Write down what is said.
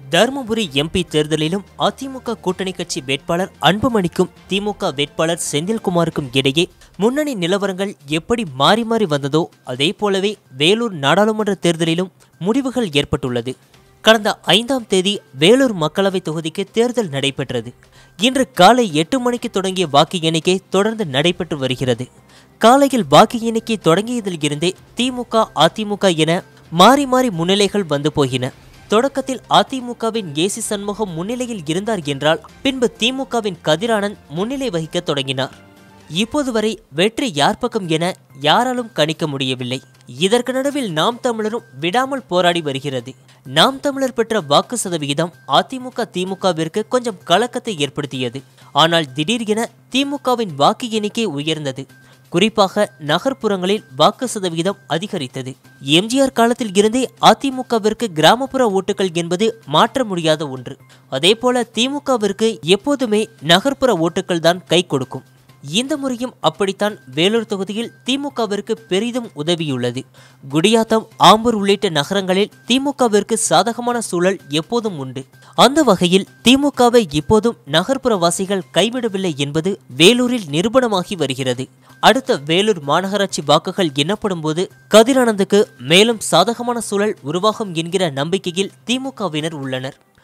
Dharmapuri MP தேர்தலிலும் அதிமுக கூட்டணி கட்சி வேட்பாளர் அன்புமணிக்கும் திமுக வேட்பாளர் செந்தில்குமாருக்கும் இடையே முன்னணி நிலவரங்கள் எப்படி மாறி மாறி வந்ததோ அதே போலவே வேலூர் நாடாளுமன்ற தேர்தலிலும் முடிவுகள் ஏற்பட்டுள்ளது கடந்த ஐந்தாம் தேதி வேலூர் மக்களவை தொகுதிக்கு தேர்தல் நடைபெற்றது இன்று காலை எட்டு மணிக்கு தொடங்கிய வாக்கு எண்ணிக்கை தொடர்ந்து நடைபெற்று வருகிறது காலையில் வாக்கு எண்ணிக்கை தொடங்கியதில் இருந்தே திமுக அதிமுக என மாறி மாறி முன்னிலைகள் வந்து போகின தொடக்கத்தில் அதிமுகவின் ஏசி சண்முகம் முன்னிலையில் இருந்தார் என்றால் பின்பு திமுகவின் கதிரானந்த் முன்னிலை வகிக்க தொடங்கினார் இப்போது வரை வெற்றி யார் பக்கம் என யாராலும் கணிக்க முடியவில்லை இதற்கு நடுவில் நாம் தமிழரும் விடாமல் போராடி வருகிறது நாம் தமிழர் பெற்ற வாக்கு சதவிகிதம் அதிமுக திமுகவிற்கு கொஞ்சம் கலக்கத்தை ஏற்படுத்தியது ஆனால் திடீரென திமுகவின் வாக்கு எண்ணிக்கை உயர்ந்தது குறிப்பாக நகர்ப்புறங்களில் வாக்கு சதவிகிதம் அதிகரித்தது எம்ஜிஆர் காலத்தில் இருந்தே அதிமுகவிற்கு கிராமப்புற ஓட்டுகள் என்பது மாற்ற முடியாத ஒன்று அதேபோல திமுகவிற்கு எப்போதுமே நகர்ப்புற ஓட்டுகள் தான் கை கொடுக்கும் இந்த முறையும் அப்படித்தான் வேலூர் தொகுதியில் திமுகவிற்கு பெரிதும் உதவியுள்ளது குடியாத்தம் ஆம்பூர் உள்ளிட்ட நகரங்களில் திமுகவிற்கு சாதகமான சூழல் எப்போதும் உண்டு அந்த வகையில் திமுகவை இப்போதும் நகர்ப்புற வாசிகள் கைவிடவில்லை என்பது வேலூரில் நிரூபணமாகி வருகிறது அடுத்த வேலூர் மாநகராட்சி வாக்குகள் எண்ணப்படும் போது கதிரானந்துக்கு மேலும் சாதகமான சூழல் உருவாகும் என்கிற நம்பிக்கையில் திமுகவினர் உள்ளனர்